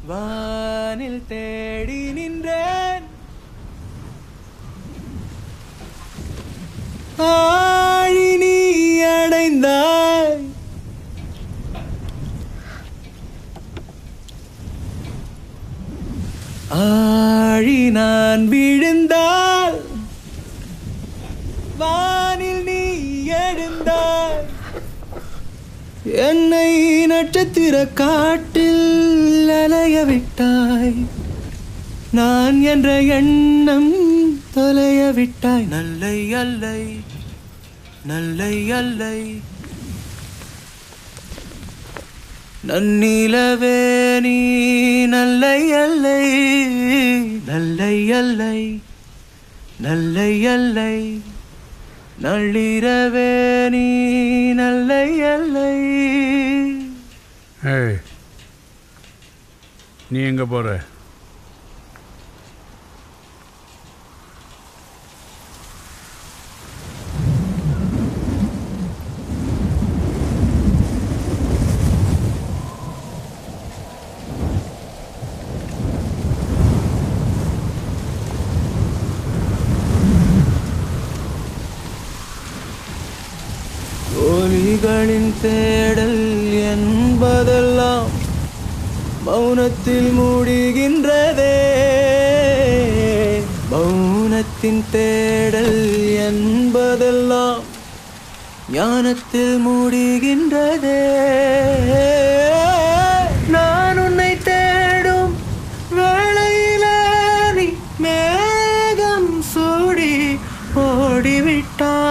வானில் தேடி நின்றேன் ஆழி நீ அடைந்தாய் ஆழி நான் விழுந்தால் வானில் நீ எழுந்தாய் என்னை நட்சத்திர காட்டில் அலைய விட்டாய் நான் என்ற எண்ணம் தொலைய விட்டாய் நல்லை அல்லை நல்லை அல்லை நன்னிலவே நீ நல்லை அல்லை நல்லை அல்லை நல்லை அல்லை நள்ளிரவே நீ நல்லை அல்லை ஏய் நீ எங்கே போகிற ஒலிகளின் தேடல் என்பதெல்லாம் மௌனத்தில் மூடுகின்றதே மௌனத்தின் தேடல் என்பதெல்லாம் ஞானத்தில் மூடுகின்றதே நான் உன்னை தேடும் வேளையிலே நீ மேகம் சூடி ஓடிவிட்டாய்